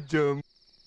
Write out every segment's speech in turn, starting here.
పంకజం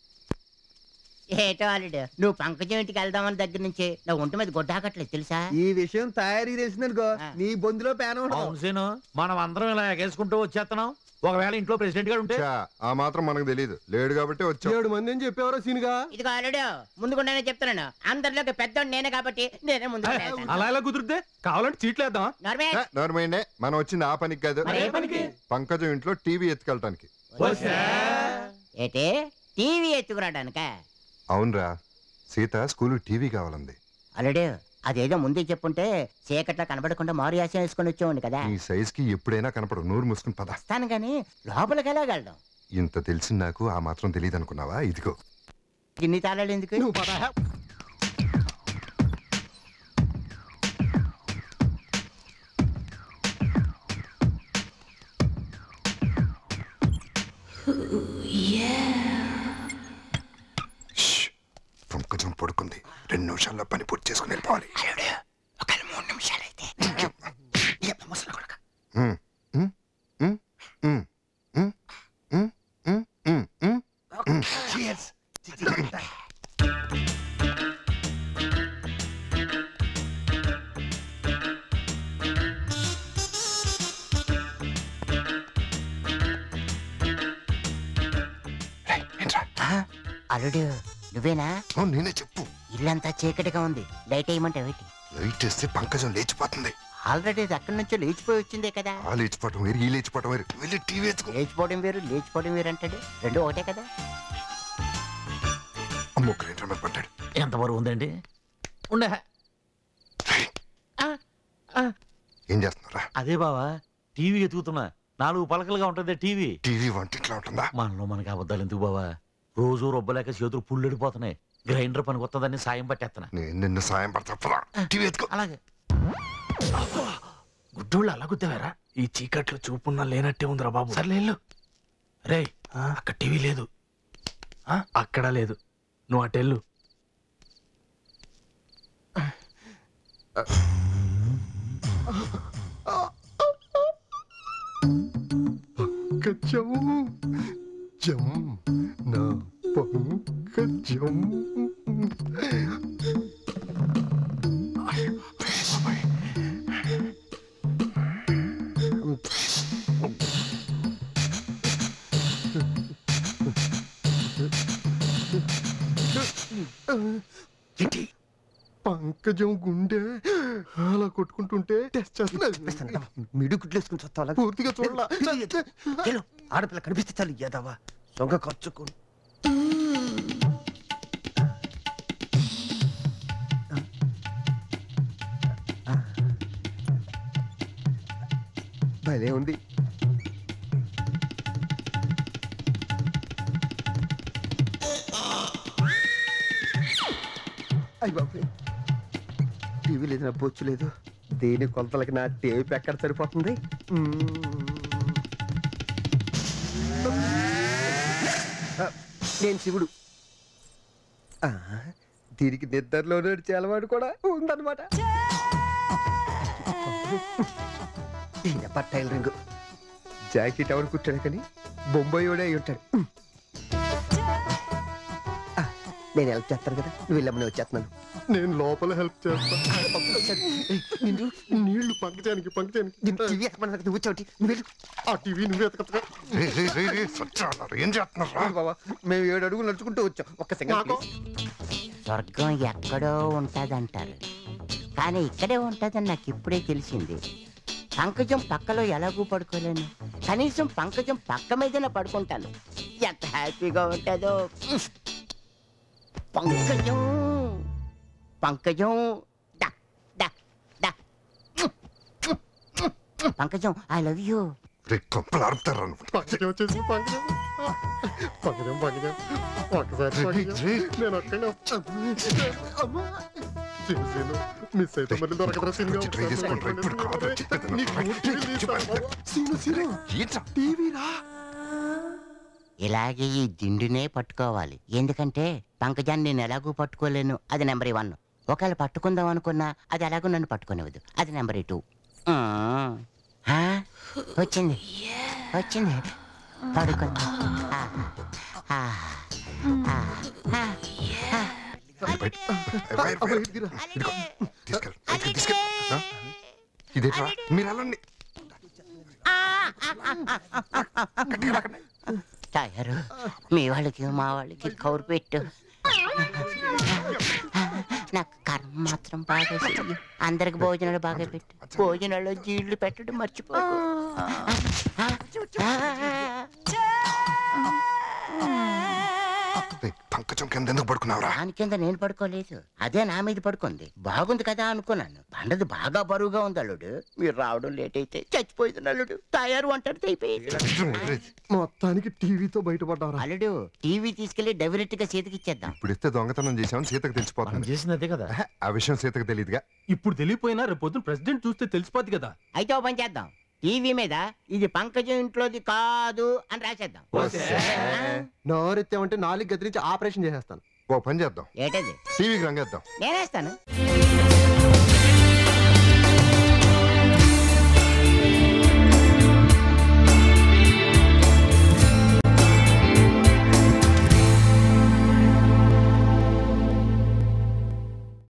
ఏటో అల్లుడు నువ్వు పంకజం ఇంటికి వెళ్దామని దగ్గర నుంచి నా ఒంటి మీద గొడ్డాకట్లేదు తెలుసా ఈ విషయం తయారీ తెలిసిందనుకో ఆ. నీ బొందులో పేన ఉండదు అవును సీను మనం అందరం ఇలా ఎగేసుకుంటూ వచ్చేస్తున్నాం ఒకవేళ ఇంట్లో ప్రెసిడెంట్ గారు ఉంటే ఛా, ఆ మాత్రం మనకు తెలియదు లేడు కాబట్టి వచ్చాం ఏడు మంది అని చెప్పేవారో సీనుగా ఇదిగో అల్లుడు ముందుకుండానే చెప్తున్నాను అందరిలోకి పెద్దోడు నేనే కాబట్టి నేనే ముందు అలా ఎలా కుదిరితే కావాలంటే చీట్లు వేద్దాం ఏ, నోర్మైండే మనం వచ్చింది ఆ పనికి కాదు మరి ఏ పనికి? పంకజం ఇంట్లో టీవీ ఎత్తుకెళ్ళటానికి ఏటే టీవీ ఎత్తుకురాడానిక అవునరా సీత స్కూల్ టీవీ కావాలంది అల్లుడు అదేదో ముందే చెప్పుంటే చీకట్లో కనబడకుండా మారు యాసం వేసుకొని వచ్చేవాడిని కదా నీ సైజ్ కి ఎప్పుడైనా కనపడు నోరు మూసుకుని పద వస్తాను గాని లోపలికి వెళ్ళగలడం ఇంత తెలిసి నాకు ఆ మాత్రం తెలియదు అనుకున్నావా ఇదిగో ఇన్ని తాళాలు ఎందుకు నువ్వు పద పంకజం పడుకుంది రెండు నిమిషాల్లో పని పూర్తి చేసుకుని వెళ్ళిపోవాలి ఒక మూడు నిమిషాలైతే ఉమ్, ఉమ్, ఉమ్, ఉమ్, ఉమ్, ఉమ్, ఉమ్, ఉమ్, ఉమ్, ఉమ్. రేయ్, ఏంట్రా? అల్లుడు నువ్వేనా అవును, నేనే చెప్పు ఇల్లంతా చీకటిగా ఉంది లైట్ వేయమంటే ఏంటి లైట్ వేస్తే పంకజం లేచిపోతుంది ఆల్రెడీ ఇది అక్కడి నుంచో లేచిపోయి వచ్చిందే కదా ఆ లేచిపోవటం వేరు ఈ లేచిపోవటం వేరు వెళ్ళి టీవీ ఎత్తుకో లేచిపోవడం వేరు లేచిపోవడం వేరు అంటాడు రెండు ఒకటే కదా అమ్మో గ్రైండర్ మీద పడ్డాడు ఎంత బరువు ఉందండి ఉండే ఏం చేస్తున్నారా అదే బావా టీవీ ఎతుకుతున్నా నాలుగు పలకలుగా ఉంటుంది టీవీ టీవీ వంటింట్లో ఉంటుందా మనలో మనకి అబద్ధాలు ఎందుకు బావా రోజు రొబ్బలేక చేతులు పుల్లెడిపోతున్నాయి గ్రైండర్ పనికి వస్తుందని సాయం పట్టేస్తున్నా నేను నిన్ను సాయం పడతా టీవీ ఎత్తుకో అలాగే గుడ్డోళ్ళు అలా గుద్దేవారా ఈ చీకట్లో చూపున్నా లేనట్టే ఉందిరా బాబు సర్లే వెళ్ళు. రేయ్ అక్కడ టీవీ లేదు ఆ, అక్కడ లేదు నువ్వు అటెళ్ళు పంకజం జం నా పంకజం పంకజం గుండె అలా కొట్టుకుంటుంటే టెస్ట్ చేస్తున్నా మిడు గుడ్లు వేసుకుని చస్తావా పూర్తిగా చూడాల ఆడపిల్ల కనిపిస్తే చాలు ఎదవా సొంగ ఖర్చుకు భలే ఉంది అయ్యి బాబు టీవీ లేదు నా బొచ్చు లేదు దేని కొలతలకి నా టేప్ ఎక్కడ సరిపోతుంది మ్మ్. ఆ, నేను శివుడు ఆ, దీనికి నిద్రలో నడిచే అలవాటు కూడా ఉందన్నమాట ఈయన టైలరింగ్ జాకెట్ ఎవరు కుట్టాడు కానీ బొంబాయి అయి ఉంటాడు ఆ, నేను హెల్ప్ చేస్తాను కదా నువ్వు వెళ్ళమని వచ్చేస్తున్నాను నేను లోపల హెల్ప్ చేస్తా నిన్ను నీళ్లు పంకజానికి పంకజానికి నిన్ను టీవీ ఎక్కమన్నా నువ్వు వచ్చావు నువ్వు వెళ్ళు ఆ టీవీ నువ్వు ఎతకట్టుగా ఏం చేస్తున్నారా అవును బాబా మేము ఏడు అడుగులు నడుచుకుంటూ వచ్చాం ఒక్క సెకండ్ నాకు స్వర్గం ఎక్కడో ఉంటదంటారు కానీ ఇక్కడే ఉంటదని నాకు ఇప్పుడే తెలిసింది పంకజం పక్కలో ఎలాగూ పడుకోలేను కనీసం పంకజం పక్క మీదనే పడుకుంటాను ఎంత హ్యాపీగా ఉంటుందో పంకజం పంకజం డా, డా, డా. పంకజం ఐ లవ్ యూ రే కొంపలు అరుపుతారా నువ్వు పంకజం వచ్చేసి పంకజం పంకజం పంకజం ఒక్కసారి పంకజం. నేను ఒక్కడే మిస్ అయితే మళ్ళీ దొరకదురా సీన్గా కొంచెం try చేసుకోండి రా, ఇప్పుడు కాదు, చెప్పేది నీకు నాకు. ఊరికే తీస్తాను బాబు. సీను సీను ఏంట్రా? టీవీరా ఇలాగే ఈ దిండునే పట్టుకోవాలి ఎందుకంటే పంకజాన్ని నేను ఎలాగూ పట్టుకోలేను అది నెంబర్ వన్ ఒకవేళ పట్టుకుందాం అనుకున్నా అది ఎలాగో నన్ను పట్టుకునేవద్దు అది నెంబర్ టూ వచ్చింది వచ్చింది పడుకుందా ఆ, ఆ, ఆ, ఆ, ఆ. బయట- వైర్, వైర్. ఇదిగో, తీసుకెళ్ళు బయటికి తీసుకెళ్ళు ఆ? ఇదేట్రా మీరు వెళ్ళండి టయరు మీ వాళ్ళకి మా వాళ్ళకి కౌరు పెట్టు నాకు కర్మ మాత్రం బాగా చెయ్యి అందరికి భోజనాలు బాగా పెట్టు భోజనాల్లో జీళ్ళు పెట్టడం మర్చిపోకు ఏయ్, పంకజం కింద ఎందుకు పడుకున్నావురా దాని కింద నేను పడుకోలేదు అదే నా మీద పడుకుంది బాగుంది కదా అనుకున్నాను పండది బాగా బరువుగా ఉంది అల్లుడు మీరు రావడం లేట్ అయితే చచ్చిపోయింది అల్లుడు తయారు అంటాడు అయిపోయింది మొత్తానికి టీవీతో బయటపడ్డారా అల్లుడు టీవీ తీసుకెళ్లి డైరెక్ట్ గా చేతికి ఇచ్చేద్దాం ఇప్పుడు ఇస్తే దొంగతనం చేసామని సీతకు మనం తెలిసిపోతుంది చేసింది అదే కదా ఆ విషయం సీతకు తెలియదుగా ఇప్పుడు తెలియపోయినా రేపు పొద్దున ప్రెసిడెంట్ చూస్తే తెలిసిపోద్ది కదా అయితే ఓ పని చేద్దాం టీవీ మీద ఇది పంకజం ఇంట్లోది కాదు అని రాసేద్దాం నోరెత్తామంటే నాలుగు గదిరించి ఆపరేషన్ చేసేస్తాను ఓ పని చేద్దాం ఏటది టీవీకి రంగేద్దాం నేనేస్తాను